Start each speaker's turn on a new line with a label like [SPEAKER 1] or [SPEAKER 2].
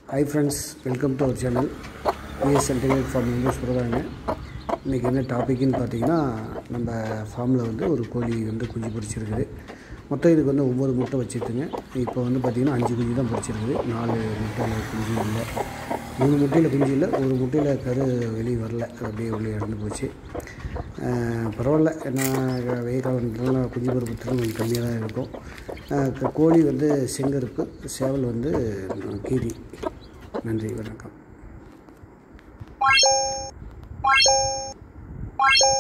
[SPEAKER 1] high friends welcome to our channel பிஎஸ் சென்டினேட் ஃபார்ம் இங்கிலீஷ் பிரதாங்க இன்றைக்கி என்ன டாபிக்னு பார்த்தீங்கன்னா நம்ம ஃபார்மில் வந்து ஒரு கோழி வந்து குஞ்சு பொரிச்சிருக்குது மொத்தம் இதுக்கு வந்து ஒம்பது முட்டை வச்சுருக்குங்க இப்போ வந்து பார்த்திங்கன்னா அஞ்சு குஞ்சு தான் பொரிச்சிருக்குது நாலு முட்டையில் குஞ்சு இல்லை மூணு முட்டையில் குஞ்சு இல்லை ஒரு முட்டையில் கரு வெளியே வரல அது அப்படியே வெளியே இறந்து போச்சு அஹ் பரவாயில்ல ஏன்னா வெயில் காலத்துலலாம் குஞ்சு பருப்பு திறன் கொஞ்சம் கம்மியாக தான் இருக்கும் அஹ் க- கோழி வந்து செங்கருப்பு சேவல் வந்து கீரி நன்றி வணக்கம்